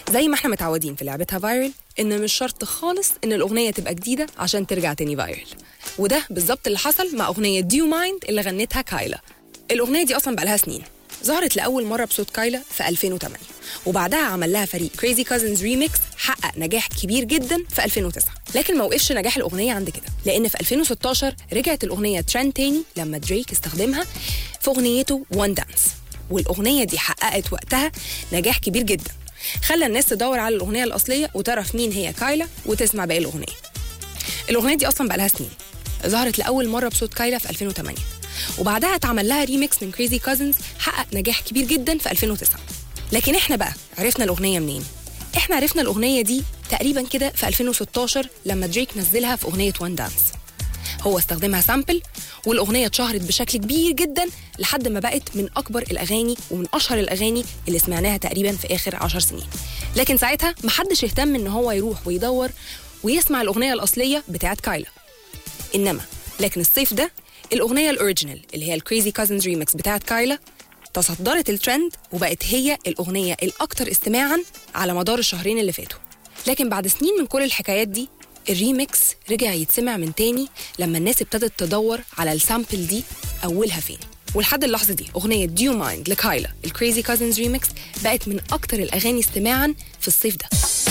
زي ما احنا متعودين في لعبتها فايرل ان مش شرط خالص ان الاغنيه تبقى جديده عشان ترجع تاني فايرل وده بالظبط اللي حصل مع اغنيه ديو مايند اللي غنتها كايلا الاغنيه دي اصلا بقالها سنين ظهرت لاول مره بصوت كايلا في 2008 وبعدها عمل لها فريق كريزي كازنز ريميكس حقق نجاح كبير جدا في 2009 لكن ما وقفش نجاح الاغنيه عند كده لان في 2016 رجعت الاغنيه ترند تاني لما دريك استخدمها في اغنيته وان دانس والاغنيه دي حققت وقتها نجاح كبير جدا خلى الناس تدور على الاغنيه الاصليه وتعرف مين هي كايلا وتسمع باقي الاغنيه الاغنيه دي اصلا بقالها سنين ظهرت لاول مره بصوت كايلا في 2008 وبعدها اتعمل لها ريميكس من كريزي كازنز حقق نجاح كبير جدا في 2009 لكن احنا بقى عرفنا الاغنيه منين احنا عرفنا الاغنيه دي تقريبا كده في 2016 لما دريك نزلها في اغنيه وان دانس هو استخدمها سامبل والاغنيه اتشهرت بشكل كبير جدا لحد ما بقت من اكبر الاغاني ومن اشهر الاغاني اللي سمعناها تقريبا في اخر عشر سنين لكن ساعتها محدش اهتم ان هو يروح ويدور ويسمع الاغنيه الاصليه بتاعت كايلا انما لكن الصيف ده الاغنيه الاوريجينال اللي هي الكريزي كازنز ريميكس بتاعت كايلا تصدرت الترند وبقت هي الاغنيه الاكثر استماعا على مدار الشهرين اللي فاتوا لكن بعد سنين من كل الحكايات دي الريميكس رجع يتسمع من تاني لما الناس ابتدت تدور على السامبل دي اولها فين ولحد اللحظه دي اغنيه ديو مايند لكايلا الكريزي كازنز ريميكس بقت من اكتر الاغاني استماعا في الصيف ده